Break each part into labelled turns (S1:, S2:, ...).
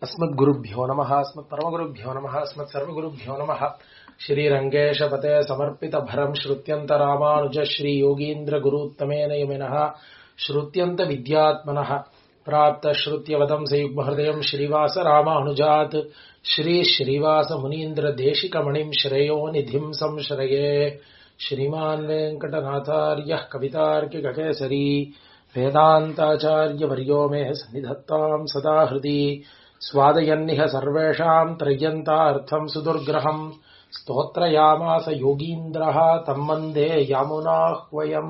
S1: अस्मद्गुरुभ्यो नमः अस्मत्परमगुरुभ्यो नमः अस्मत्सर्वगुरुभ्यो नमः श्रीरङ्गेशपते समर्पितभरम् श्रुत्यन्तरामानुज श्रीयोगीन्द्रगुरूत्तमेन यमिनः श्रुत्यन्तविद्यात्मनः प्राप्तश्रुत्यवदम् सयुग्महृदयम् श्रीवास रामानुजात् श्रीश्रीवासमुनीन्द्रदेशिकमणिम् श्रेयो निधिम् संश्रये श्रीमान् वेङ्कटनाथार्यः कवितार्किककेसरी वेदान्ताचार्यवर्यो मे सन्निधत्ताम् सदा हृदि स्वादयन्निह सर्वेषाम् त्रय्यन्तार्थम् सुदुर्ग्रहम् स्तोत्रयामास योगीन्द्रः தம் வந்தே யாமுனாஹ்வயம்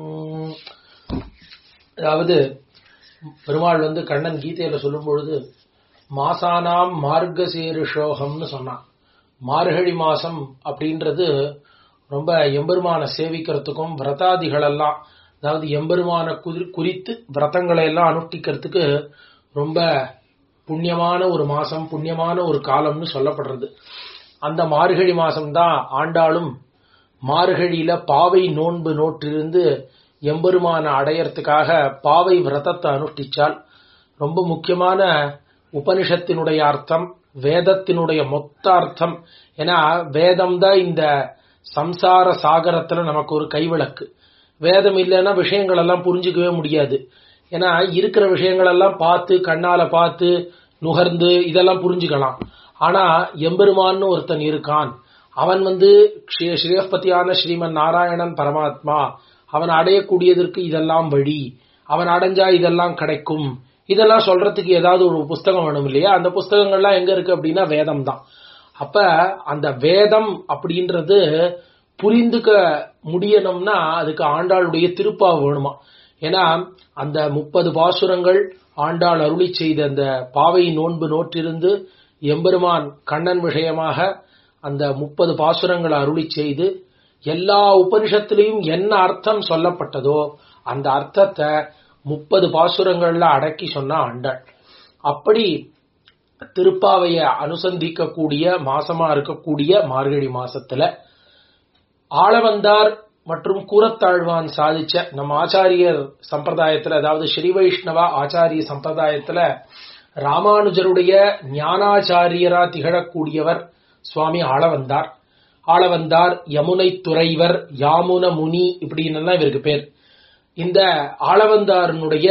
S1: அதாவது பெருமாள் வந்து கண்ணன் கீதையில சொல்லும் பொழுது மாசானாம் மார்கசீருஷோகம்னு சொன்னான் மார்கழி மாசம் அப்படின்றது ரொம்ப எம்பெருமான சேவிக்கிறதுக்கும் விரதாதிகள் எல்லாம் அதாவது எம்பெருமான குறித்து விரதங்களை எல்லாம் அனுஷ்டிக்கிறதுக்கு ரொம்ப புண்ணியமான ஒரு மாசம் புண்ணியமான ஒரு காலம்னு சொல்லப்படுறது அந்த மார்கழி மாசம்தான் ஆண்டாளும் மார்கழியில பாவை நோன்பு நோற்றிருந்து எம்பெருமான அடையறதுக்காக பாவை விரதத்தை அனுஷ்டிச்சால் ரொம்ப முக்கியமான உபனிஷத்தினுடைய அர்த்தம் வேதத்தினுடைய மொத்த அர்த்தம் ஏன்னா வேதம் தான் இந்த சம்சார சாகரத்துல நமக்கு ஒரு கைவிளக்கு வேதம் இல்லைன்னா விஷயங்கள் எல்லாம் புரிஞ்சுக்கவே முடியாது ஏன்னா இருக்கிற விஷயங்கள் எல்லாம் பார்த்து கண்ணால பார்த்து நுகர்ந்து இதெல்லாம் புரிஞ்சுக்கலாம் ஆனா எம்பெருமான்னு ஒருத்தன் இருக்கான் அவன் வந்து ஸ்ரீஸ்பதியான ஸ்ரீமன் நாராயணன் பரமாத்மா அவன் அடையக்கூடியதற்கு இதெல்லாம் வழி அவன் அடைஞ்சா இதெல்லாம் கிடைக்கும் இதெல்லாம் சொல்றதுக்கு ஏதாவது ஒரு புஸ்தகம் வேணும் இல்லையா அந்த புஸ்தகங்கள்லாம் எங்க இருக்கு அப்படின்னா வேதம் தான் அப்ப அந்த வேதம் அப்படின்றது புரிந்துக்க முடியணும்னா அதுக்கு ஆண்டாளுடைய திருப்பாவை வேணுமா ஏன்னா அந்த முப்பது பாசுரங்கள் ஆண்டாள் அருளி செய்த அந்த பாவை நோன்பு நோற்றிருந்து எம்பெருமான் கண்ணன் விஷயமாக அந்த முப்பது பாசுரங்களை அருளி செய்து எல்லா உபனிஷத்திலையும் என்ன அர்த்தம் சொல்லப்பட்டதோ அந்த அர்த்தத்தை முப்பது பாசுரங்கள்ல அடக்கி சொன்னா ஆண்டாள் அப்படி திருப்பாவைய அனுசந்திக்கக்கூடிய மாசமா இருக்கக்கூடிய மார்கழி மாசத்துல ஆளவந்தார் மற்றும் கூரத்தாழ்வான் சாதிச்ச நம்ம ஆச்சாரியர் சம்பிரதாயத்துல அதாவது ஸ்ரீ வைஷ்ணவா ஆச்சாரிய சம்பிரதாயத்துல ராமானுஜருடைய ஞானாச்சாரியரா திகழக்கூடியவர் சுவாமி ஆளவந்தார் ஆளவந்தார் யமுனை துறைவர் யாமுன முனி இப்படின்னு இவருக்கு பேர் இந்த ஆளவந்தாரனுடைய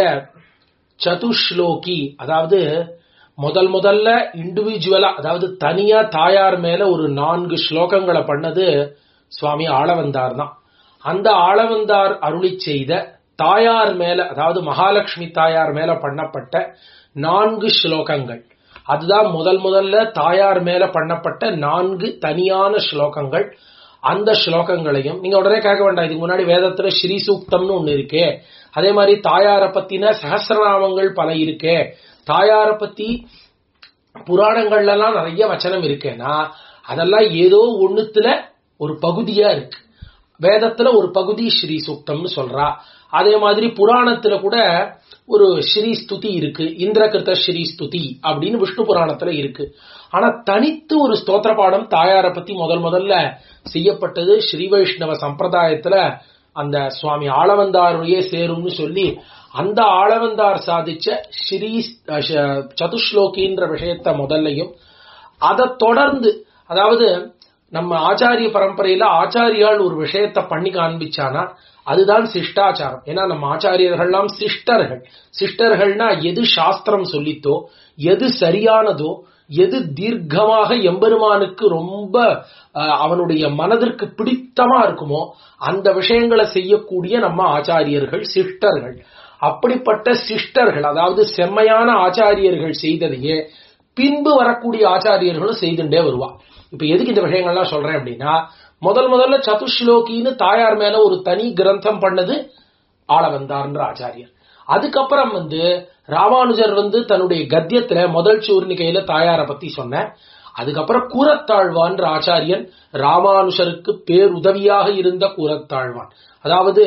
S1: சதுஷ்லோகி அதாவது முதல் முதல்ல இண்டிவிஜுவலா அதாவது தனியா தாயார் மேல ஒரு நான்கு ஸ்லோகங்களை பண்ணது சுவாமி ஆளவந்தார் தான் அந்த ஆளவந்தார் அருளி செய்த தாயார் மேல அதாவது மகாலட்சுமி தாயார் மேல பண்ணப்பட்ட நான்கு ஸ்லோகங்கள் அதுதான் முதல் முதல்ல தாயார் மேல பண்ணப்பட்ட நான்கு தனியான ஸ்லோகங்கள் அந்த ஸ்லோகங்களையும் நீங்க உடனே கேட்க வேண்டாம் இதுக்கு முன்னாடி வேதத்துல ஸ்ரீ சூக்தம்னு ஒண்ணு இருக்கே அதே மாதிரி தாயார பத்தின சகசிரநாமங்கள் பல இருக்கே தாயார பத்தி புராணங்கள்ல எல்லாம் நிறைய வச்சனம் இருக்கேன்னா அதெல்லாம் ஏதோ ஒண்ணுத்துல ஒரு பகுதியா இருக்கு வேதத்துல ஒரு பகுதி ஸ்ரீ சூக்தம்னு சொல்றா அதே மாதிரி புராணத்துல கூட ஒரு ஸ்ரீ ஸ்துதி இருக்கு இந்திரகிருத்த ஸ்ரீ ஸ்துதி அப்படின்னு விஷ்ணு புராணத்துல இருக்கு ஆனா தனித்து ஒரு ஸ்தோத்திர பாடம் தாயார பத்தி முதல் முதல்ல செய்யப்பட்டது ஸ்ரீ வைஷ்ணவ சம்பிரதாயத்துல அந்த சுவாமி ஆளவந்தாருடைய சேரும்னு சொல்லி அந்த ஆளவந்தார் சாதிச்ச ஸ்ரீ சதுஸ்லோகின்ற விஷயத்த முதல்லையும் அதை தொடர்ந்து அதாவது நம்ம ஆச்சாரிய பரம்பரையில ஆச்சாரியால் ஒரு விஷயத்த பண்ணி காண்பிச்சானா அதுதான் சிஷ்டாச்சாரம் ஏன்னா நம்ம ஆச்சாரியர்கள்லாம் சிஷ்டர்கள் சிஷ்டர்கள்னா எது சாஸ்திரம் சொல்லித்தோ எது சரியானதோ எது தீர்க்கமாக எம்பெருமானுக்கு ரொம்ப அவனுடைய மனதிற்கு பிடித்தமா இருக்குமோ அந்த விஷயங்களை செய்யக்கூடிய நம்ம ஆச்சாரியர்கள் சிஷ்டர்கள் அப்படிப்பட்ட சிஷ்டர்கள் அதாவது செம்மையான ஆச்சாரியர்கள் செய்ததையே பின்பு வரக்கூடிய ஆச்சாரியர்களும் செய்துட்டே வருவா இப்ப எதுக்கு இந்த விஷயங்கள்லாம் சொல்றேன் அப்படின்னா முதல் முதல்ல சதுஸ்லோகின்னு தாயார் மேல ஒரு தனி கிரந்தம் பண்ணது ஆளவந்தார்ன்ற ஆச்சாரியர் அதுக்கப்புறம் வந்து ராமானுஜர் வந்து தன்னுடைய கத்தியத்துல முதல் சூர்ணிகையில தாயார பத்தி சொன்ன அதுக்கப்புறம் கூரத்தாழ்வான்ற ஆச்சாரியன் ராமானுஷருக்கு பேருதவியாக இருந்த கூரத்தாழ்வான் அதாவது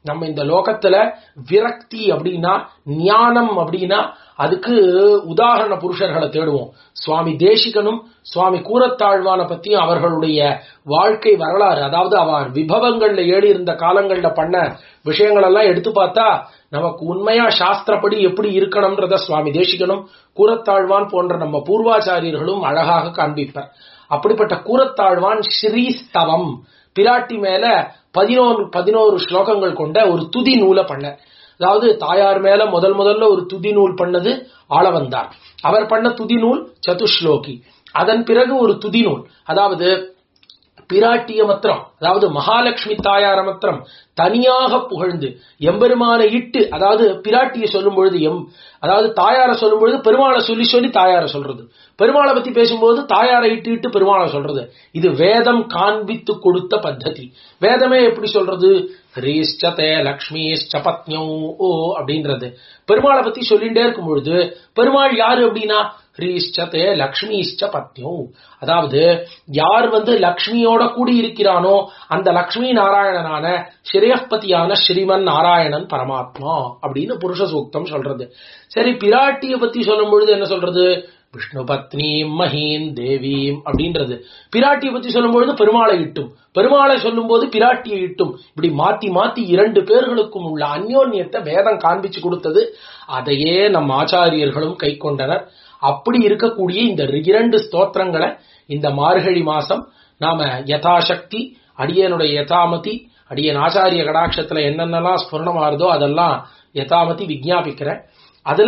S1: நம்ம இந்த லோகத்துல விரக்தி அப்படின்னா ஞானம் அப்படின்னா அதுக்கு உதாரண புருஷர்களை தேடுவோம் சுவாமி தேசிகனும் சுவாமி கூரத்தாழ்வான பத்தியும் அவர்களுடைய வாழ்க்கை வரலாறு அதாவது அவர் விபவங்கள்ல ஏறி இருந்த காலங்கள்ல பண்ண விஷயங்கள் எல்லாம் எடுத்து பார்த்தா நமக்கு உண்மையா சாஸ்திரப்படி எப்படி இருக்கணும்ன்றத சுவாமி தேசிகனும் கூரத்தாழ்வான் போன்ற நம்ம பூர்வாச்சாரியர்களும் அழகாக காண்பிப்பர் அப்படிப்பட்ட கூரத்தாழ்வான் ஸ்ரீஸ்தவம் பிராட்டி மேல பதினோரு பதினோரு ஸ்லோகங்கள் கொண்ட ஒரு துதி நூலை பண்ண அதாவது தாயார் மேல முதல் முதல்ல ஒரு துதி நூல் பண்ணது ஆளவந்தார் அவர் பண்ண துதி நூல் சதுஸ்லோகி அதன் பிறகு ஒரு துதி நூல் அதாவது பிராட்டிய மத்திரம் அதாவது மகாலட்சுமி தாயார மத்திரம் தனியாக புகழ்ந்து எம்பெருமானை இட்டு அதாவது பிராட்டியை சொல்லும் பொழுது எம் அதாவது தாயார சொல்லும் பொழுது பெருமாளை சொல்லி சொல்லி தாயார சொல்றது பெருமாளை பத்தி பேசும்போது தாயாரை இட்டு இட்டு பெருமாளை சொல்றது இது வேதம் காண்பித்து கொடுத்த பத்ததி வேதமே எப்படி சொல்றது ஹ்ரீஷ்சதே லக்ஷ்மிஷ்ச பத்னியோ ஓ அப்படின்றது பெருமாளை பத்தி சொல்லிட்டே இருக்கும் பொழுது பெருமாள் யாரு அப்படின்னா ஹ்ரீஷ்சதே லக்ஷ்மிஷ்ச பத்னியோ அதாவது யார் வந்து லக்ஷ்மியோட கூடி இருக்கிறானோ அந்த லக்ஷ்மி நாராயணனான ஸ்ரீயப்பதியான ஸ்ரீமன் நாராயணன் பரமாத்மா அப்படின்னு புருஷ சூக்தம் சொல்றது சரி பிராட்டிய பத்தி சொல்லும் பொழுது என்ன சொல்றது விஷ்ணு பத்னி மஹீம் தேவீம் அப்படின்றது பிராட்டியை பத்தி சொல்லும்பொழுது பெருமாளை இட்டும் பெருமாளை சொல்லும்போது பிராட்டியை இட்டும் இப்படி மாத்தி மாத்தி இரண்டு பேர்களுக்கும் உள்ள அந்யோன்யத்தை வேதம் காண்பிச்சு கொடுத்தது அதையே நம் ஆச்சாரியர்களும் கை கொண்டனர் அப்படி இருக்கக்கூடிய இந்த இரண்டு ஸ்தோத்திரங்களை இந்த மார்கழி மாசம் நாம யதாசக்தி அடியனுடைய யதாமதி அடியன் ஆச்சாரிய கடாட்சத்துல என்னென்னலாம் ஸ்புரணமாறுதோ அதெல்லாம் யதாமதி விஜாபிக்கிறேன் அதுல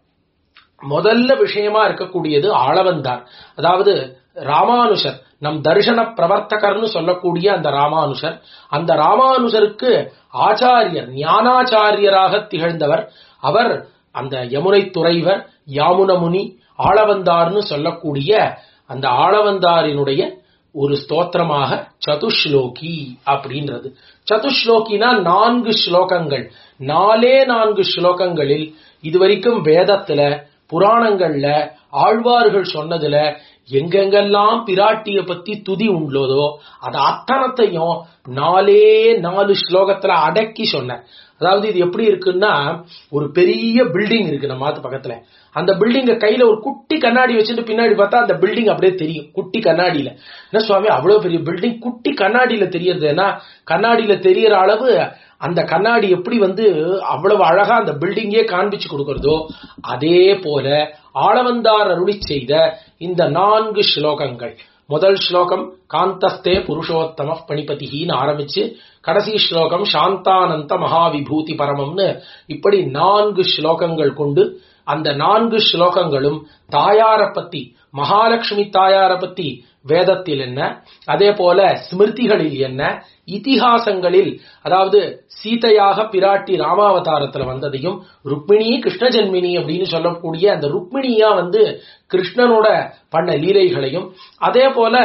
S1: முதல்ல விஷயமா இருக்கக்கூடியது ஆளவந்தார் அதாவது ராமானுஷர் நம் தர்ஷன பிரவர்த்தகர்னு சொல்லக்கூடிய அந்த ராமானுஷர் அந்த ராமானுஷருக்கு ஆச்சாரியர் ஞானாச்சாரியராக திகழ்ந்தவர் அவர் அந்த யமுனை துறைவர் யாமுனமுனி ஆளவந்தார்னு சொல்லக்கூடிய அந்த ஆளவந்தாரினுடைய ஒரு ஸ்தோத்திரமாக சதுஸ்லோகி அப்படின்றது சதுஸ்லோகினா நான்கு ஸ்லோகங்கள் நாலே நான்கு ஸ்லோகங்களில் இதுவரைக்கும் வேதத்துல புராணங்கள்ல ஆழ்வார்கள் சொன்னதுல எங்கெங்கெல்லாம் பிராட்டிய பத்தி துதி உண்டோதோ அது அத்தனத்தையும் நாலே நாலு ஸ்லோகத்துல அடக்கி சொன்ன அதாவது இது எப்படி இருக்குன்னா ஒரு பெரிய பில்டிங் இருக்கு நம்ம மாத்து பக்கத்துல அந்த பில்டிங்க கையில ஒரு குட்டி கண்ணாடி வச்சுட்டு பின்னாடி பார்த்தா அந்த பில்டிங் அப்படியே தெரியும் குட்டி கண்ணாடியில என்ன சுவாமி அவ்வளவு பெரிய பில்டிங் குட்டி கண்ணாடியில தெரியறது ஏன்னா கண்ணாடியில தெரியற அளவு அந்த கண்ணாடி எப்படி வந்து அவ்வளவு அழகா அந்த பில்டிங்கே காண்பிச்சு கொடுக்கறதோ அதே போல ஆளவந்தார் அருளி செய்த இந்த நான்கு ஸ்லோகங்கள் முதல் ஸ்லோகம் காந்தஸ்தே புருஷோத்தம பணிபதின்னு ஆரம்பிச்சு கடைசி ஸ்லோகம் சாந்தானந்த மகாவிபூதி பரமம்னு இப்படி நான்கு ஸ்லோகங்கள் கொண்டு அந்த நான்கு ஸ்லோகங்களும் தாயார பத்தி மகாலட்சுமி தாயார பத்தி வேதத்தில் என்ன அதே போல ஸ்மிருதிகளில் என்ன இதிகாசங்களில் அதாவது சீதையாக பிராட்டி ராமாவதாரத்துல வந்ததையும் ருக்மிணி கிருஷ்ண ஜென்மினி அப்படின்னு சொல்லக்கூடிய அந்த ருக்மிணியா வந்து கிருஷ்ணனோட பண்ண லீலைகளையும் அதே போல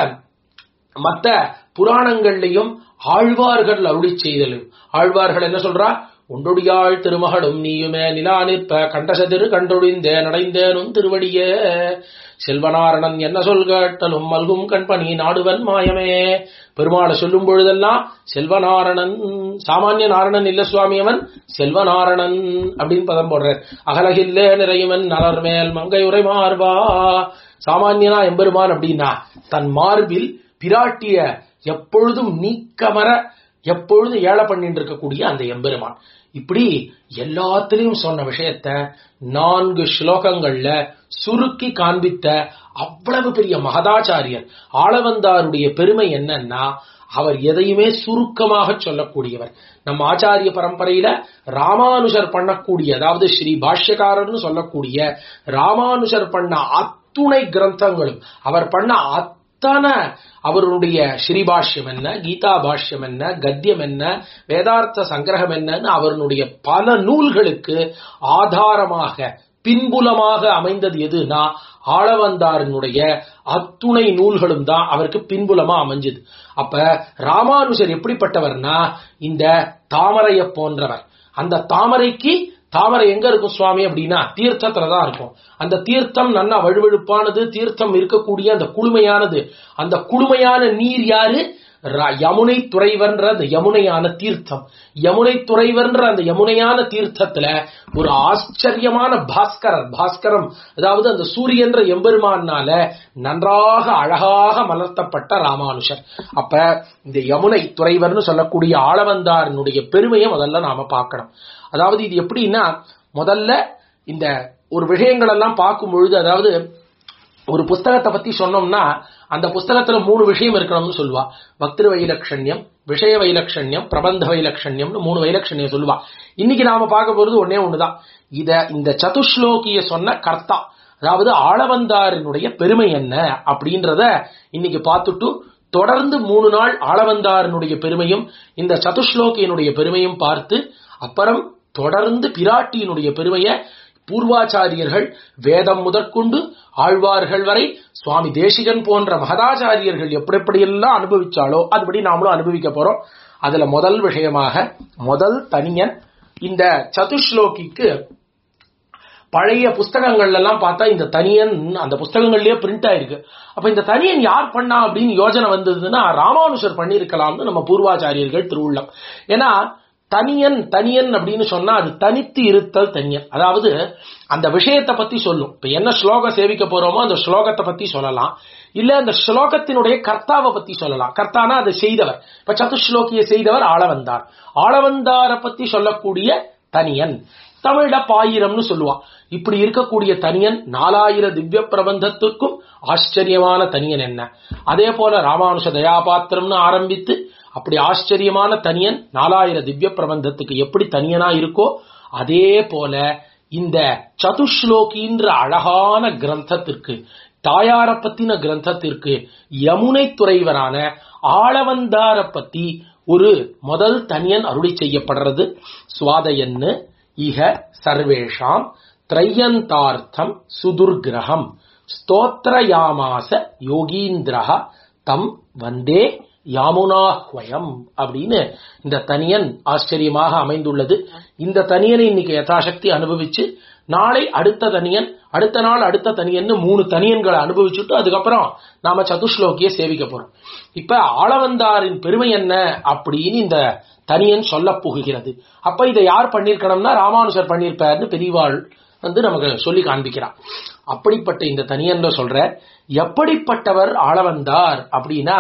S1: மத்த புராணங்கள்லையும் ஆழ்வார்கள் அருளி செய்தலும் ஆழ்வார்கள் என்ன சொல்றா உண்டொடியாள் திருமகளும் நீயுமே நிலா நிற்ப கண்டசதிரு கண்டொழிந்தே நடைந்தேனும் திருவடியே செல்வனாரணன் என்ன சொல் கேட்டலும் மல்கும் கண்பணி நாடுவன் மாயமே பெருமாளை சொல்லும் பொழுதெல்லாம் செல்வநாரணன் சாமானிய நாரணன் இல்ல சுவாமி அவன் செல்வநாரணன் அப்படின்னு பதம் போடுறார் அகலகில்லே நிறையுவன் நலர் மேல் மங்கை உரை மார்பா சாமானியனா எம்பெருமான் அப்படின்னா தன் மார்பில் பிராட்டிய எப்பொழுதும் நீக்கமர எப்பொழுதும் ஏழை பண்ணிட்டு இருக்கக்கூடிய அந்த எம்பெருமான் இப்படி எல்லாத்திலையும் சொன்ன விஷயத்த நான்கு ஸ்லோகங்கள்ல சுருக்கி காண்பித்த அவ்வளவு பெரிய மகதாச்சாரியர் ஆளவந்தாருடைய பெருமை என்னன்னா அவர் எதையுமே சுருக்கமாக சொல்லக்கூடியவர் நம்ம ஆச்சாரிய பரம்பரையில ராமானுஜர் பண்ணக்கூடிய அதாவது ஸ்ரீ பாஷ்யக்காரர்னு சொல்லக்கூடிய ராமானுஜர் பண்ண அத்துணை கிரந்தங்களும் அவர் பண்ண அத்தனை அவருடைய ஸ்ரீபாஷ்யம் என்ன கீதா பாஷ்யம் என்ன கத்தியம் என்ன வேதார்த்த சங்கிரகம் என்னன்னு அவருடைய பல நூல்களுக்கு ஆதாரமாக பின்புலமாக அமைந்தது எதுனா ஆளவந்தாரினுடைய அத்துணை நூல்களும் தான் அவருக்கு பின்புலமா அமைஞ்சது அப்ப ராமானுஜர் எப்படிப்பட்டவர்னா இந்த தாமரைய போன்றவர் அந்த தாமரைக்கு தாமரை எங்க இருக்கும் சுவாமி அப்படின்னா தீர்த்தத்துல தான் இருக்கும் அந்த தீர்த்தம் நல்லா வழுவழுப்பானது தீர்த்தம் இருக்கக்கூடிய அந்த குளுமையானது அந்த குளுமையான நீர் யாரு ர- யமுனை துறைவன்ற அந்த யமுனையான தீர்த்தம் யமுனை துறைவன்ற அந்த யமுனையான தீர்த்தத்துல ஒரு ஆச்சரியமான பாஸ்கரர் பாஸ்கரம் அதாவது அந்த சூரியன்ற எம்பெருமானால நன்றாக அழகாக மலர்த்தப்பட்ட ராமானுஷர் அப்ப இந்த யமுனை துறைவர்னு சொல்லக்கூடிய ஆளவந்தாரனுடைய பெருமையை முதல்ல நாம பார்க்கணும் அதாவது இது எப்படின்னா முதல்ல இந்த ஒரு விஷயங்கள் எல்லாம் பார்க்கும் பொழுது அதாவது ஒரு புஸ்தகத்தை பத்தி சொன்னோம்னா அந்த புஸ்தகத்துல மூணு விஷயம் இருக்கணும்னு சொல்லுவா பக்திரு வைலட்சண்யம் விஷய வைலட்சண்யம் பிரபந்த வைலட்சண்யம்னு மூணு வைலட்சண்யம் சொல்லுவா இன்னைக்கு நாம பார்க்க போறது ஒன்னே ஒண்ணுதான் இத இந்த சதுஸ்லோகிய சொன்ன கர்த்தா அதாவது ஆளவந்தாரினுடைய பெருமை என்ன அப்படின்றத இன்னைக்கு பார்த்துட்டு தொடர்ந்து மூணு நாள் ஆளவந்தாரனுடைய பெருமையும் இந்த சதுஸ்லோகியனுடைய பெருமையும் பார்த்து அப்புறம் தொடர்ந்து பிராட்டியினுடைய பெருமையை பூர்வாச்சாரியர்கள் வேதம் முதற்கொண்டு ஆழ்வார்கள் வரை சுவாமி தேசிகன் போன்ற மகதாச்சாரியர்கள் எப்படி எப்படியெல்லாம் அனுபவிச்சாலோ அதுபடி நாமளும் அனுபவிக்க போறோம் அதுல முதல் விஷயமாக முதல் தனியன் இந்த சதுஸ்லோகிக்கு பழைய புஸ்தகங்கள்ல எல்லாம் பார்த்தா இந்த தனியன் அந்த புஸ்தகங்கள்லயே பிரிண்ட் ஆயிருக்கு அப்ப இந்த தனியன் யார் பண்ணா அப்படின்னு யோஜனை வந்ததுன்னா ராமானுஷர் பண்ணியிருக்கலாம்னு நம்ம பூர்வாச்சாரியர்கள் திருவுள்ளம் ஏன்னா தனியன் தனியன் அப்படின்னு சொன்னா அது தனித்து இருத்தல் தனியன் அதாவது அந்த விஷயத்தை பத்தி சொல்லும் இப்ப என்ன ஸ்லோகம் சேவிக்க போறோமோ அந்த ஸ்லோகத்தை பத்தி சொல்லலாம் இல்ல அந்த ஸ்லோகத்தினுடைய கர்த்தாவை பத்தி சொல்லலாம் கர்த்தானா அதை செய்தவர் இப்ப சதுஸ்லோகிய செய்தவர் ஆளவந்தார் ஆளவந்தாரை பத்தி சொல்லக்கூடிய தனியன் தமிழ்ல பாயிரம்னு சொல்லுவான் இப்படி இருக்கக்கூடிய தனியன் நாலாயிர திவ்ய பிரபந்தத்துக்கும் ஆச்சரியமான தனியன் என்ன அதே போல ராமானுஷ தயாபாத்திரம்னு ஆரம்பித்து அப்படி ஆச்சரியமான தனியன் நாலாயிர திவ்ய பிரபந்தத்துக்கு எப்படி தனியனா இருக்கோ அதே போல இந்த சதுஸ்லோகின்ற அழகான கிரந்தத்திற்கு தாயார பத்தின கிரந்தத்திற்கு யமுனை துறைவரான ஆளவந்தார பத்தி ஒரு முதல் தனியன் அருளி செய்யப்படுறது சுவாதயன்னு இக சர்வேஷாம் திரையந்தார்த்தம் சுதுர்கிரகம் ஸ்தோத்திரயாமாச யோகீந்திரஹ தம் வந்தே யாமுனாஹ்வயம் அப்படின்னு இந்த தனியன் ஆச்சரியமாக அமைந்துள்ளது இந்த தனியனை இன்னைக்கு யதாசக்தி அனுபவிச்சு நாளை அடுத்த தனியன் அடுத்த நாள் அடுத்த தனியன்னு மூணு தனியன்களை அனுபவிச்சுட்டு அதுக்கப்புறம் நாம சதுஸ்லோகிய சேவிக்க போறோம் இப்ப ஆளவந்தாரின் பெருமை என்ன அப்படின்னு இந்த தனியன் சொல்ல புகுகிறது அப்ப இதை யார் பண்ணிருக்கணும்னா ராமானுஜர் பண்ணியிருப்பார்னு பெரியவாள் வந்து நமக்கு சொல்லி காண்பிக்கிறார் அப்படிப்பட்ட இந்த தனியன்ல சொல்ற எப்படிப்பட்டவர் ஆளவந்தார் அப்படின்னா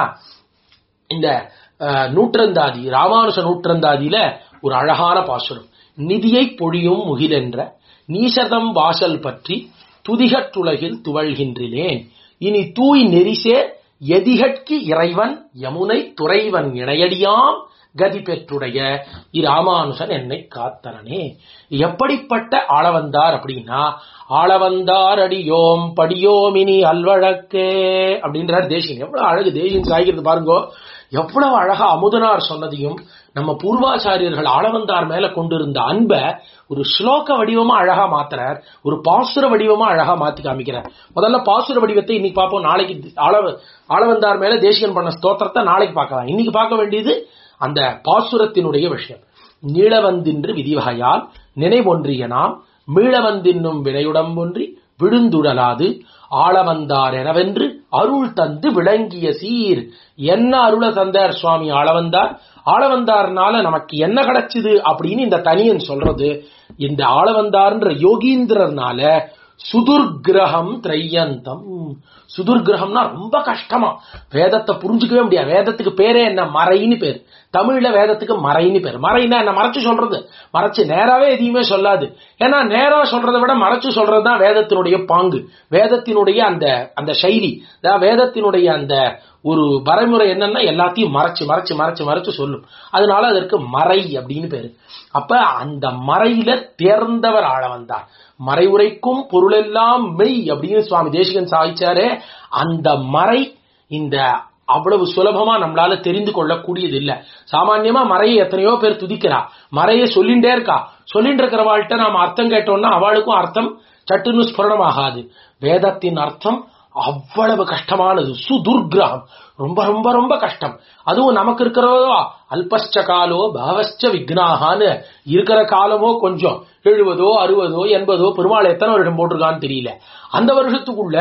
S1: இந்த அஹ், நூற்றந்தாதி ராமானுஜ நூற்றந்தாதியில ஒரு அழகான பாசுரம் நிதியை பொழியும் முகிலென்ற நீசதம் வாசல் பற்றி துதிகற்றுலகில் துவழ்கின்றேன் இனி தூய் நெரிசே எதிகட்கு இறைவன் யமுனை துறைவன் இணையடியாம் கதி பெற்றுடைய இராமானுஜன் என்னை காத்தனனே எப்படிப்பட்ட ஆளவந்தார் அப்படின்னா ஆளவந்தார் அடியோம் படியோம் இனி அல்வழக்கே அப்படின்றார் தேசியன் எவ்வளவு அழகு தேசியன் சாய்கிறது பாருங்க எவ்வளவு அழகா அமுதனார் சொன்னதையும் நம்ம பூர்வாச்சாரியர்கள் ஆளவந்தார் மேல கொண்டிருந்த அன்பை ஒரு ஸ்லோக வடிவமா அழகா மாத்துறார் ஒரு பாசுர வடிவமா அழகா மாத்தி காமிக்கிறார் முதல்ல பாசுர வடிவத்தை இன்னைக்கு பார்ப்போம் நாளைக்கு ஆளவ ஆளவந்தார் மேல தேசிகன் பண்ண ஸ்தோத்திரத்தை நாளைக்கு பார்க்கலாம் இன்னைக்கு பார்க்க வேண்டியது அந்த பாசுரத்தினுடைய விஷயம் நீளவந்தின்று விதிவகையால் நினைவொன்றிய நாம் மீளவந்தின்னும் வினையுடம்பொன்றி விழுந்துடலாது ஆளவந்தார் எனவென்று அருள் தந்து விளங்கிய சீர் என்ன அருள தந்தார் சுவாமி ஆளவந்தார் ஆளவந்தார்னால நமக்கு என்ன கிடைச்சது அப்படின்னு இந்த தனியன் சொல்றது இந்த ஆளவந்தார்ன்ற யோகீந்திரர்னால சுதுர்கிரகம் திரையந்தம் சுதுர்கிரகம்னா ரொம்ப கஷ்டமா வேதத்தை புரிஞ்சுக்கவே முடியாது வேதத்துக்கு பேரே என்ன மறைன்னு பேர் தமிழ்ல வேதத்துக்கு மறைன்னு பேர் மறைன்னா என்ன மறைச்சு சொல்றது மறைச்சு நேராவே எதையுமே சொல்லாது ஏன்னா நேரா சொல்றதை விட மறைச்சு சொல்றது தான் வேதத்தினுடைய பாங்கு வேதத்தினுடைய அந்த அந்த சைலி அதாவது வேதத்தினுடைய அந்த ஒரு வரைமுறை என்னன்னா எல்லாத்தையும் மறைச்சு மறைச்சு மறைச்சு மறைச்சு சொல்லும் அதனால அதற்கு மறை அப்படின்னு பேரு அப்ப அந்த மறையில தேர்ந்தவர் ஆள வந்தார் மறைவுரைக்கும் பொருளெல்லாம் மெய் அப்படின்னு சுவாமி தேசிகன் சாதிச்சாரே அந்த மறை இந்த அவ்வளவு சுலபமா நம்மளால தெரிந்து கொள்ளக்கூடியது இல்ல சாமான்யமா மறையை எத்தனையோ பேர் துதிக்கிறா மறையை சொல்லிண்டே இருக்கா சொல்லிட்டு இருக்கிறவாள்கிட்ட நாம அர்த்தம் கேட்டோம்னா அவளுக்கும் அர்த்தம் சட்டுன்னு ஸ்புரணமாகாது வேதத்தின் அர்த்தம் அவ்வளவு கஷ்டமானது சுதுர்கிரகம் ரொம்ப ரொம்ப ரொம்ப கஷ்டம் அதுவும் நமக்கு இருக்கிறதோ அல்பஸ்ச காலோ பகவஸ்ச விக்னாகான்னு இருக்கிற காலமோ கொஞ்சம் எழுபதோ அறுபதோ எண்பதோ பெருமாள் எத்தனை வருஷம் போட்டிருக்கான்னு தெரியல அந்த வருஷத்துக்குள்ள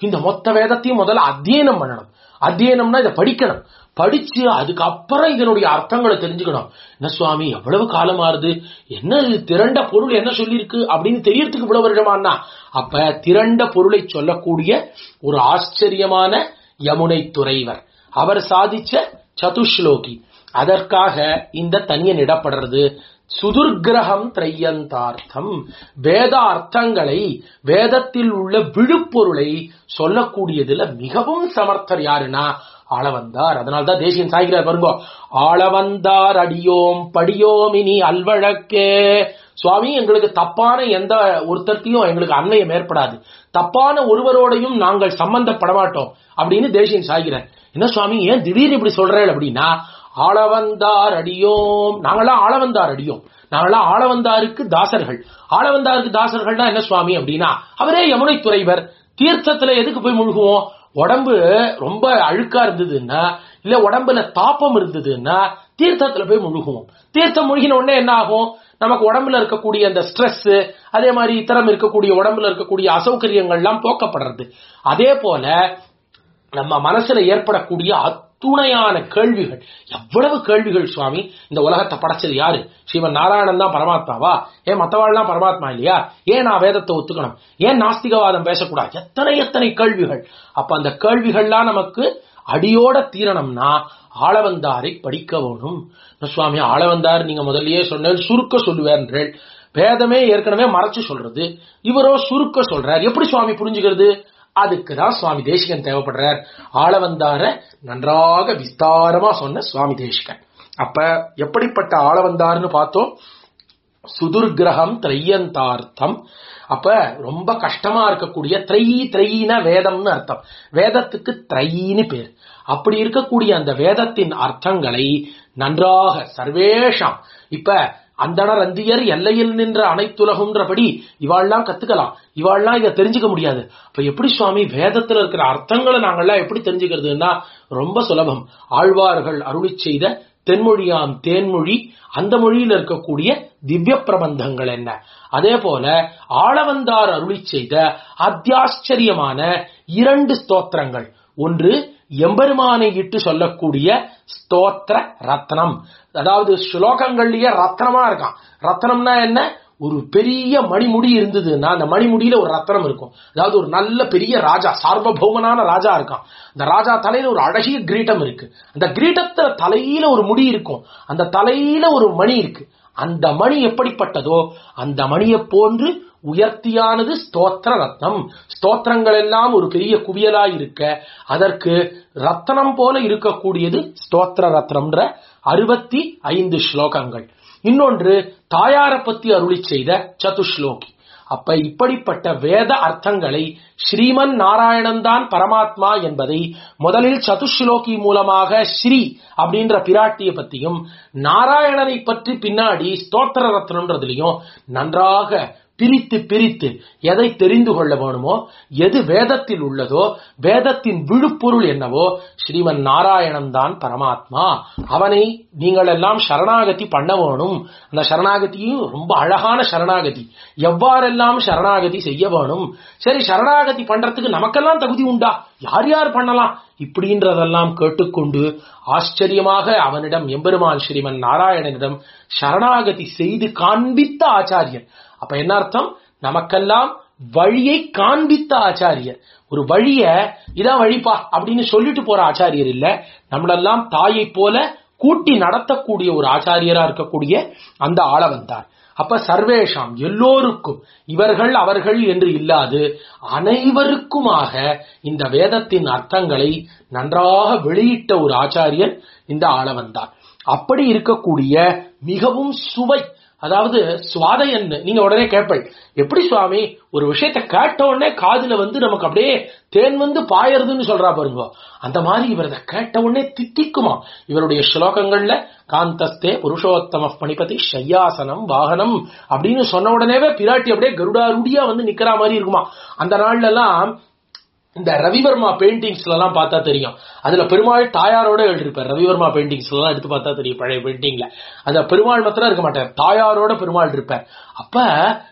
S1: இந்த மொத்த வேதத்தையும் முதல்ல அத்தியனம் பண்ணணும் அத்தியனம்னா இதை படிக்கணும் படிச்சு அதுக்கப்புறம் இதனுடைய அர்த்தங்களை தெரிஞ்சுக்கணும் என்ன சுவாமி எவ்வளவு காலம் ஆறுது என்ன இது திரண்ட பொருள் என்ன சொல்லியிருக்கு அப்படின்னு தெரியறதுக்கு இவ்வளவு வருடமானா அப்ப திரண்ட பொருளை சொல்லக்கூடிய ஒரு ஆச்சரியமான யமுனை துறைவர் அவர் சாதிச்ச சதுஷ்லோகி அதற்காக இந்த தனியன் இடப்படுறது சுதுர்கிரகம் திரையந்தார்த்தம் வேத அர்த்தங்களை வேதத்தில் உள்ள விழுப்பொருளை சொல்லக்கூடியதுல மிகவும் சமர்த்தர் யாருன்னா ஆளவந்தார் அதனால்தான் தேசியன் சாய்கிறார் பாருங்க ஆளவந்தார் அடியோம் படியோம் இனி அல்வழக்கே சுவாமி எங்களுக்கு தப்பான எந்த ஒருத்தர்த்தையும் எங்களுக்கு அன்னையம் ஏற்படாது தப்பான ஒருவரோடையும் நாங்கள் சம்பந்தப்பட மாட்டோம் அப்படின்னு தேசியன் சாய்கிறார் என்ன சுவாமி ஏன் திடீர்னு இப்படி சொல்றேன் அப்படின்னா ஆளவந்தார் அடியோம் நாங்களாம் ஆளவந்தார் அடியோம் நாங்களாம் ஆளவந்தாருக்கு தாசர்கள் ஆளவந்தாருக்கு தாசர்கள்னா என்ன சுவாமி அப்படின்னா அவரே யமுனை துறைவர் தீர்த்தத்துல எதுக்கு போய் முழுகுவோம் உடம்பு ரொம்ப அழுக்கா இருந்ததுன்னா இல்ல உடம்புல தாப்பம் இருந்ததுன்னா தீர்த்தத்துல போய் முழுகுவோம் தீர்த்தம் முழுகின உடனே என்ன ஆகும் நமக்கு உடம்புல இருக்கக்கூடிய அந்த ஸ்ட்ரெஸ் அதே மாதிரி இத்தரம் இருக்கக்கூடிய உடம்புல இருக்கக்கூடிய அசௌகரியங்கள்லாம் போக்கப்படுறது அதே போல நம்ம மனசுல ஏற்படக்கூடிய அத்துணையான கேள்விகள் எவ்வளவு கேள்விகள் சுவாமி இந்த உலகத்தை படைச்சது யாரு ஸ்ரீமன் நாராயணன் தான் பரமாத்மாவா ஏன் மத்தவாள்லாம் பரமாத்மா இல்லையா ஏன் நான் வேதத்தை ஒத்துக்கணும் ஏன் நாஸ்திகவாதம் பேசக்கூடாது எத்தனை எத்தனை கேள்விகள் அப்ப அந்த கேள்விகள்லாம் நமக்கு அடியோட தீரணும்னா ஆளவந்தாரை படிக்க வேணும் சுவாமி ஆளவந்தார் நீங்க முதல்லயே சொன்ன சுருக்க சொல்லுவேன்றேள் வேதமே ஏற்கனவே மறைச்சு சொல்றது இவரோ சுருக்க சொல்றார் எப்படி சுவாமி புரிஞ்சுக்கிறது அதுக்கு தான் சுவாமி தேசிகன் தேவைப்படுறார் ஆளவந்தார நன்றாக விஸ்தாரமா சொன்ன சுவாமி தேசிகன் அப்ப எப்படிப்பட்ட ஆளவந்தார்னு பார்த்தோம் சுதுர்கிரகம் திரையந்தார்த்தம் அப்ப ரொம்ப கஷ்டமா இருக்கக்கூடிய த்ரை த்ரையின வேதம்னு அர்த்தம் வேதத்துக்கு த்ரைன்னு பேர் அப்படி இருக்கக்கூடிய அந்த வேதத்தின் அர்த்தங்களை நன்றாக சர்வேஷாம் இப்ப அந்தணர் அந்தியர் எல்லையில் நின்ற அனைத்துலகுன்றபடி இவாள்லாம் கத்துக்கலாம் இவாள்லாம் இதை தெரிஞ்சுக்க முடியாது அப்ப எப்படி சுவாமி வேதத்துல இருக்கிற அர்த்தங்களை நாங்கள்லாம் எப்படி தெரிஞ்சுக்கிறதுன்னா ரொம்ப சுலபம் ஆழ்வார்கள் அருளி செய்த தென்மொழியாம் தேன்மொழி அந்த மொழியில் இருக்கக்கூடிய திவ்ய பிரபந்தங்கள் என்ன அதே போல ஆளவந்தார் அருளி செய்த அத்தியாச்சரியமான இரண்டு ஸ்தோத்திரங்கள் ஒன்று எம்பெருமானை இட்டு சொல்லக்கூடிய ஸ்தோத்திர ரத்னம் அதாவது ஸ்லோகங்கள்லயே ரத்னமா இருக்கான் ரத்னம்னா என்ன ஒரு பெரிய மணிமுடி இருந்ததுன்னா அந்த மணிமுடியில ஒரு ரத்னம் இருக்கும் அதாவது ஒரு நல்ல பெரிய ராஜா சார்வபௌமனான ராஜா இருக்கான் அந்த ராஜா தலையில ஒரு அழகிய கிரீட்டம் இருக்கு அந்த கிரீட்டத்துல தலையில ஒரு முடி இருக்கும் அந்த தலையில ஒரு மணி இருக்கு அந்த மணி எப்படிப்பட்டதோ அந்த மணியை போன்று உயர்த்தியானது ஸ்தோத்திர ரத்னம் ஸ்தோத்திரங்கள் எல்லாம் ஒரு பெரிய குவியலா இருக்க அதற்கு ரத்னம் போல இருக்கக்கூடியது ஸ்தோத்திர ரத்னம்ன்ற அறுபத்தி ஐந்து ஸ்லோகங்கள் இன்னொன்று தாயார பத்தி அருளி செய்த சதுஸ்லோகி அப்ப இப்படிப்பட்ட வேத அர்த்தங்களை ஸ்ரீமன் நாராயணன் தான் பரமாத்மா என்பதை முதலில் சதுஸ்லோகி மூலமாக ஸ்ரீ அப்படின்ற பிராட்டிய பத்தியும் நாராயணனை பற்றி பின்னாடி ஸ்தோத்திர ரத்னம்ன்றதுலயும் நன்றாக பிரித்து பிரித்து எதை தெரிந்து கொள்ள வேணுமோ எது வேதத்தில் உள்ளதோ வேதத்தின் விழுப்பொருள் என்னவோ ஸ்ரீமன் நாராயணன் தான் பரமாத்மா அவனை நீங்கள் எல்லாம் சரணாகதி பண்ண வேணும் அந்த சரணாகதியும் ரொம்ப அழகான சரணாகதி எவ்வாறெல்லாம் சரணாகதி செய்ய வேணும் சரி சரணாகதி பண்றதுக்கு நமக்கெல்லாம் தகுதி உண்டா யார் யார் பண்ணலாம் இப்படின்றதெல்லாம் கேட்டுக்கொண்டு ஆச்சரியமாக அவனிடம் எம்பெருமான் ஸ்ரீமன் நாராயணனிடம் சரணாகதி செய்து காண்பித்த ஆச்சாரியன் அப்ப என்ன அர்த்தம் நமக்கெல்லாம் வழியை காண்பித்த ஆச்சாரியர் ஒரு வழிய இதான் வழிப்பா அப்படின்னு சொல்லிட்டு போற ஆச்சாரியர் இல்ல நம்மளெல்லாம் தாயை போல கூட்டி நடத்தக்கூடிய ஒரு ஆச்சாரியரா இருக்கக்கூடிய அந்த ஆள வந்தார் அப்ப சர்வேஷாம் எல்லோருக்கும் இவர்கள் அவர்கள் என்று இல்லாது அனைவருக்குமாக இந்த வேதத்தின் அர்த்தங்களை நன்றாக வெளியிட்ட ஒரு ஆச்சாரியன் இந்த ஆள வந்தார் அப்படி இருக்கக்கூடிய மிகவும் சுவை அதாவது சுவாதையன் நீங்க உடனே கேட்பள் எப்படி சுவாமி ஒரு விஷயத்த கேட்ட உடனே காதுல வந்து நமக்கு அப்படியே தேன் வந்து பாயறதுன்னு சொல்றா பாருங்க அந்த மாதிரி இவர் இதை கேட்ட உடனே தித்திக்குமா இவருடைய ஸ்லோகங்கள்ல காந்தஸ்தே புருஷோத்தம பணிபதி ஷையாசனம் வாகனம் அப்படின்னு சொன்ன உடனேவே பிராட்டி அப்படியே கருடாருடியா வந்து நிக்கிற மாதிரி இருக்குமா அந்த நாள்ல எல்லாம் இந்த ரவிவர்மா பெயிண்டிங்ஸ்ல எல்லாம் பார்த்தா தெரியும் அதுல பெருமாள் தாயாரோட எழுதிருப்பார் ரவிவர்மா பெயிண்டிங்ஸ்ல எல்லாம் எடுத்து பார்த்தா தெரியும் பழைய பெயிண்டிங்ல அந்த பெருமாள் மாத்திரம் இருக்க மாட்டார் தாயாரோட பெருமாள் இருப்பார் அப்ப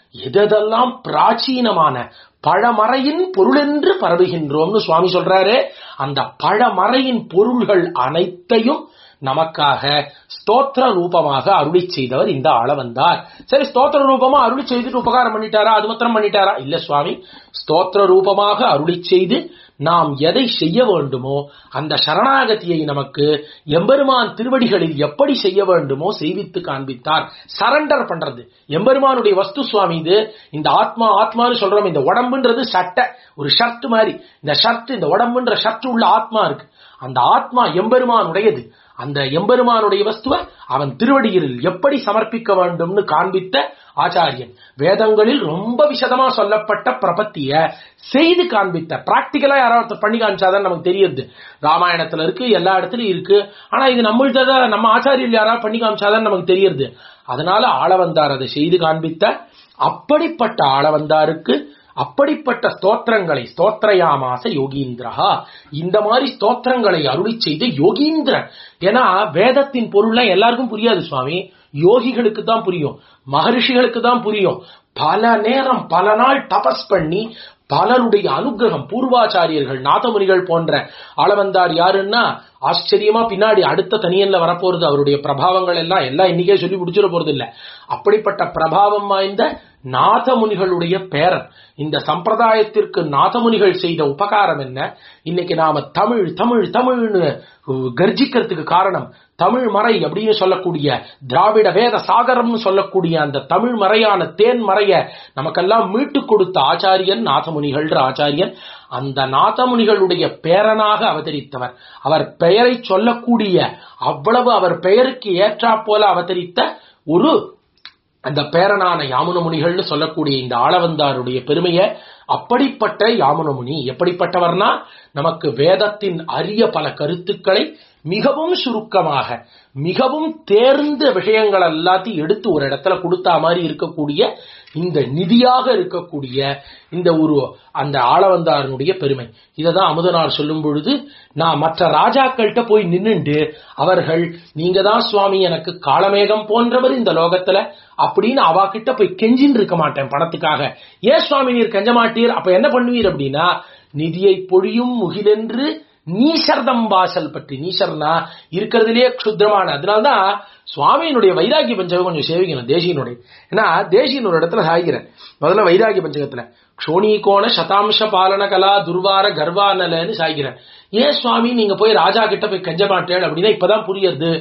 S1: எதெல்லாம் பிராச்சீனமான பழமறையின் பொருள் என்று பரவுகின்றோம்னு சுவாமி சொல்றாரு அந்த பழமறையின் பொருள்கள் அனைத்தையும் நமக்காக ஸ்தோத்திர ரூபமாக அருளி செய்தவர் இந்த ஆள வந்தார் சரி ஸ்தோத்திர ரூபமா அருளி செய்துட்டு உபகாரம் பண்ணிட்டாரா அது மாத்திரம் பண்ணிட்டாரா இல்ல சுவாமி ஸ்தோத்திர ரூபமாக அருளி செய்து நாம் எதை செய்ய வேண்டுமோ அந்த சரணாகதியை நமக்கு எம்பெருமான் திருவடிகளில் எப்படி செய்ய வேண்டுமோ செய்வித்து காண்பித்தார் சரண்டர் பண்றது எம்பெருமானுடைய வஸ்து சுவாமி இது இந்த ஆத்மா ஆத்மான்னு சொல்றோம் இந்த உடம்புன்றது சட்டை ஒரு ஷர்ட் மாதிரி இந்த ஷர்ட் இந்த உடம்புன்ற ஷர்ட் உள்ள ஆத்மா இருக்கு அந்த ஆத்மா எம்பெருமானுடையது அந்த எம்பெருமானுடைய வஸ்துவ அவன் திருவடியில் எப்படி சமர்ப்பிக்க வேண்டும்னு காண்பித்த ஆச்சாரியன் வேதங்களில் ரொம்ப விசதமா சொல்லப்பட்ட பிரபத்திய செய்து காண்பித்த பிராக்டிக்கலா யாராவது பண்ணி காமிச்சாதான் நமக்கு தெரியுது ராமாயணத்துல இருக்கு எல்லா இடத்துலயும் இருக்கு ஆனா இது நம்மள்ட்ட தான் நம்ம ஆச்சாரியர் யாராவது பண்ணி காமிச்சாதான் நமக்கு தெரியுது அதனால ஆளவந்தார் அதை செய்து காண்பித்த அப்படிப்பட்ட ஆளவந்தாருக்கு அப்படிப்பட்ட ஸ்தோத்திரங்களை ஸ்தோத்திரயாமாச யோகீந்திரா இந்த மாதிரி ஸ்தோத்திரங்களை அருளி செய்த யோகீந்திரன் ஏன்னா வேதத்தின் பொருள்ல எல்லாருக்கும் புரியாது சுவாமி யோகிகளுக்கு தான் புரியும் மகரிஷிகளுக்கு தான் புரியும் பல நேரம் பல நாள் தபஸ் பண்ணி பலருடைய அனுகிரகம் பூர்வாச்சாரியர்கள் நாதமுனிகள் போன்ற ஆளவந்தார் யாருன்னா ஆச்சரியமா பின்னாடி அடுத்த தனியன்ல வரப்போறது அவருடைய பிரபாவங்கள் எல்லாம் எல்லாம் இன்னைக்கே சொல்லி முடிச்சிட போறது இல்ல அப்படிப்பட்ட பிரபாவம் வாய்ந்த நாதமுனிகளுடைய பேரன் இந்த சம்பிரதாயத்திற்கு நாதமுனிகள் செய்த உபகாரம் என்ன இன்னைக்கு நாம தமிழ் தமிழ் தமிழ்னு கர்ஜிக்கிறதுக்கு காரணம் தமிழ் மறை அப்படின்னு சொல்லக்கூடிய திராவிட வேத சாகரம்னு சொல்லக்கூடிய அந்த தமிழ் மறையான தேன் மறைய நமக்கெல்லாம் மீட்டு கொடுத்த ஆச்சாரியன் நாதமுனிகள்ன்ற ஆச்சாரியன் அந்த நாதமுனிகளுடைய பேரனாக அவதரித்தவர் அவர் பெயரை சொல்லக்கூடிய அவ்வளவு அவர் பெயருக்கு ஏற்றா போல அவதரித்த ஒரு அந்த பேரனான யாமுன முனிகள்னு சொல்லக்கூடிய இந்த ஆளவந்தாருடைய பெருமையை அப்படிப்பட்ட யாமுன முனி எப்படிப்பட்டவர்னா நமக்கு வேதத்தின் அரிய பல கருத்துக்களை மிகவும் சுருக்கமாக மிகவும் தேர்ந்த விஷயங்கள் எல்லாத்தையும் எடுத்து ஒரு இடத்துல கொடுத்தா மாதிரி இருக்கக்கூடிய இந்த நிதியாக இருக்கக்கூடிய இந்த ஒரு அந்த ஆளவந்தாரனுடைய பெருமை இதை தான் அமுதனார் சொல்லும் பொழுது நான் மற்ற ராஜாக்கள்கிட்ட போய் நின்னுண்டு அவர்கள் நீங்க தான் சுவாமி எனக்கு காளமேகம் போன்றவர் இந்த லோகத்துல அப்படின்னு அவா கிட்ட போய் கெஞ்சின்னு இருக்க மாட்டேன் பணத்துக்காக ஏன் சுவாமி நீர் கெஞ்ச மாட்டீர் அப்ப என்ன பண்ணுவீர் அப்படின்னா நிதியை பொழியும் முகிலென்று நீசர்தம் வாசல் பற்றி நீசர்னா இருக்கிறதுலயே க்ஷுத்ரமான அதனால்தான் சுவாமியினுடைய வைராகிய பஞ்சகம் கொஞ்சம் சேவிக்கணும் தேசியனுடைய ஏன்னா தேசியன் ஒரு இடத்துல சாய்கிறேன் முதல்ல வைராகிய பஞ்சகத்துல க்ஷோணீகோண சதாம்ச பாலன கலா துர்வார கர்வானலன்னு சாய்கிறேன் ஏன் சுவாமி நீங்க போய் ராஜா கிட்ட போய் கெஞ்ச மாட்டேன் அப்படின்னா இப்பதான் புரியுது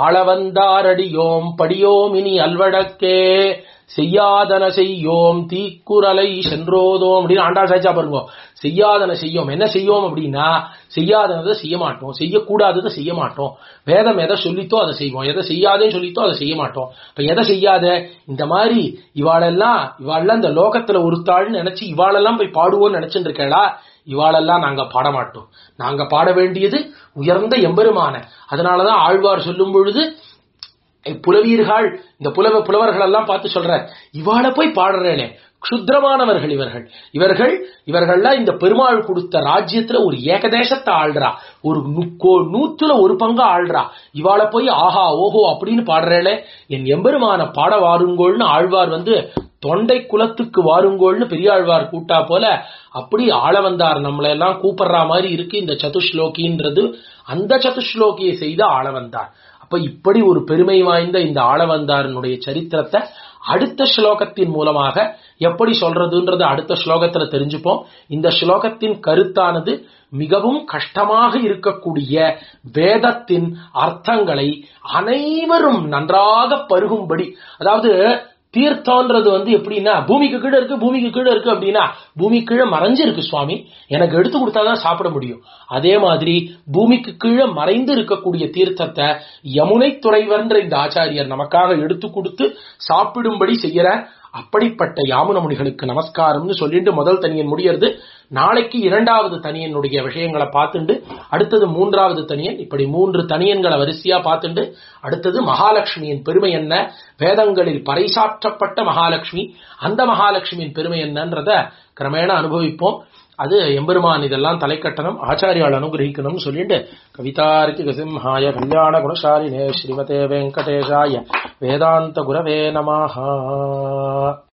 S1: ஆளவந்தாரடியோம் படியோம் இனி அல்வடக்கே செய்யாதன செய்யோம் தீக்குறலை சென்றோதோம் அப்படின்னு ஆண்டாள் சாய்ச்சா பாருங்க செய்யாதன செய்யோம் என்ன செய்யோம் அப்படின்னா செய்யாதனதை செய்ய மாட்டோம் செய்யக்கூடாததை செய்ய மாட்டோம் வேதம் எதை சொல்லித்தோ அதை செய்வோம் எதை செய்யாதேன்னு சொல்லித்தோ அதை செய்ய மாட்டோம் இப்ப எதை செய்யாத இந்த மாதிரி இவாளெல்லாம் இவாளெல்லாம் இந்த லோகத்துல ஒருத்தாள்னு நினைச்சு இவாளெல்லாம் போய் பாடுவோம்னு நினைச்சுட்டு இருக்கேளா இவாளெல்லாம் நாங்க பாட மாட்டோம் நாங்க பாட வேண்டியது உயர்ந்த எம்பெருமான அதனாலதான் ஆழ்வார் சொல்லும் பொழுது புலவீர்கள் இந்த புலவ புலவர்கள் எல்லாம் பார்த்து சொல்ற இவாள போய் பாடுறேனே க்ஷுத்ரமானவர்கள் இவர்கள் இவர்கள் இவர்கள்லாம் இந்த பெருமாள் கொடுத்த ராஜ்யத்துல ஒரு ஏகதேசத்தை ஆள்றா ஒரு நுக்கோ- நூத்துல ஒரு பங்கா ஆள்றா இவாள போய் ஆஹா ஓஹோ அப்படின்னு பாடுறேளே என் எம்பெருமான பாட வாருங்கோள்னு ஆழ்வார் வந்து தொண்டை குலத்துக்கு வாருங்கோள்னு பெரியாழ்வார் கூட்டா போல அப்படி ஆள வந்தார் நம்மளை எல்லாம் கூப்பிடுற மாதிரி இருக்கு இந்த சதுஸ்லோகின்றது அந்த சதுஸ்லோகியை செய்த ஆள வந்தார் அப்ப இப்படி ஒரு பெருமை வாய்ந்த இந்த ஆளவந்தாரனுடைய சரித்திரத்தை அடுத்த ஸ்லோகத்தின் மூலமாக எப்படி சொல்றதுன்றது அடுத்த ஸ்லோகத்துல தெரிஞ்சுப்போம் இந்த ஸ்லோகத்தின் கருத்தானது மிகவும் கஷ்டமாக இருக்கக்கூடிய வேதத்தின் அர்த்தங்களை அனைவரும் நன்றாக பருகும்படி அதாவது தீர்த்தம்ன்றது வந்து எப்படின்னா பூமிக்கு கீழே இருக்கு பூமிக்கு கீழே இருக்கு அப்படின்னா பூமி கீழே மறைஞ்சு இருக்கு சுவாமி எனக்கு எடுத்து கொடுத்தாதான் சாப்பிட முடியும் அதே மாதிரி பூமிக்கு கீழே மறைந்து இருக்கக்கூடிய தீர்த்தத்தை யமுனை துறைவர்ன்ற இந்த ஆச்சாரியர் நமக்காக எடுத்து கொடுத்து சாப்பிடும்படி செய்யற அப்படிப்பட்ட யாமுன முனிகளுக்கு நமஸ்காரம்னு சொல்லிட்டு முதல் தனியன் முடியறது நாளைக்கு இரண்டாவது தனியனுடைய விஷயங்களை பார்த்துண்டு அடுத்தது மூன்றாவது தனியன் இப்படி மூன்று தனியன்களை வரிசையா பார்த்துண்டு அடுத்தது மகாலட்சுமியின் பெருமை என்ன வேதங்களில் பறைசாற்றப்பட்ட மகாலட்சுமி அந்த மகாலட்சுமியின் பெருமை என்னன்றத கிரமேண அனுபவிப்போம் அது எம்பெருமான் இதெல்லாம் தலைக்கட்டணம் ஆச்சாரியால் அனுகிரகிக்கணும்னு சொல்லிட்டு கவிதார்க்கி கசிம்ஹாய கல்யாண குணசாலினே ஸ்ரீமதே வெங்கடேஷாய வேதாந்த குரவே நமஹா